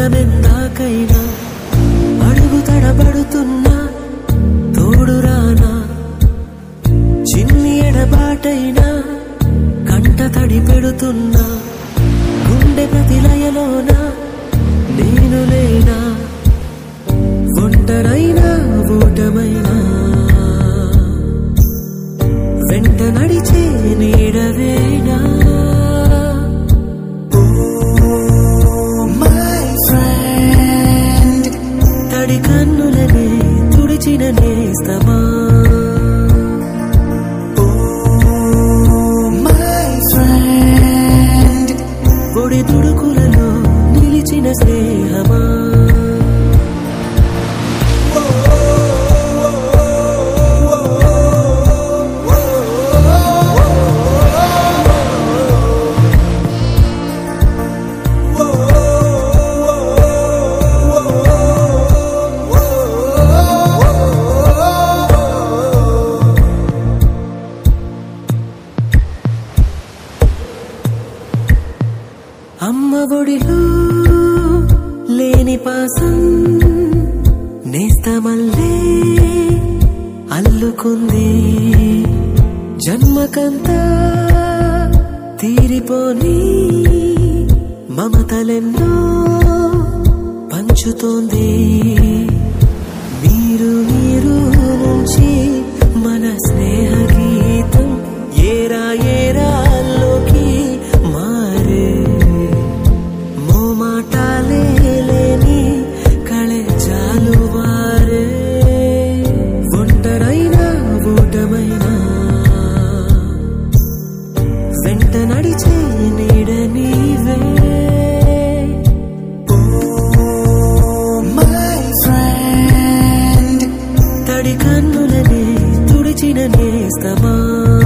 ప్రాణమెందాకైనా అడుగు తడబడుతున్నా తోడు రానా చిన్ని ఎడబాటైనా కంట తడి పెడుతున్నా గుండె ప్రతిలయలోన నేను లేనా ఒంటరైనా ఓటమైనా వెంట నడిచే నీడవేనా My friend, తడి కన్నులనే తుడిచిన నేస్తమా my friend, ఒడి తుడుకులలో నిలిచిన స్నేహమా అమ్మ ఒడిలో లేని పాసం నేస్తమల్లే అల్లుకుంది జన్మకంతా తీరిపోని మమతలెన్నో పంచుతోంది మీరు మీరు నుంచి మన స్నేహ గీతం ఏరా ఏరాల్లోకి మారే మోమాటాలే లేని కళే చాలు వారే ఒంటరైనా ఊటమైనా వెంట నడిచే నీడ నీవే my friend, తడి కన్నులనే తుడిచిన నేస్తమా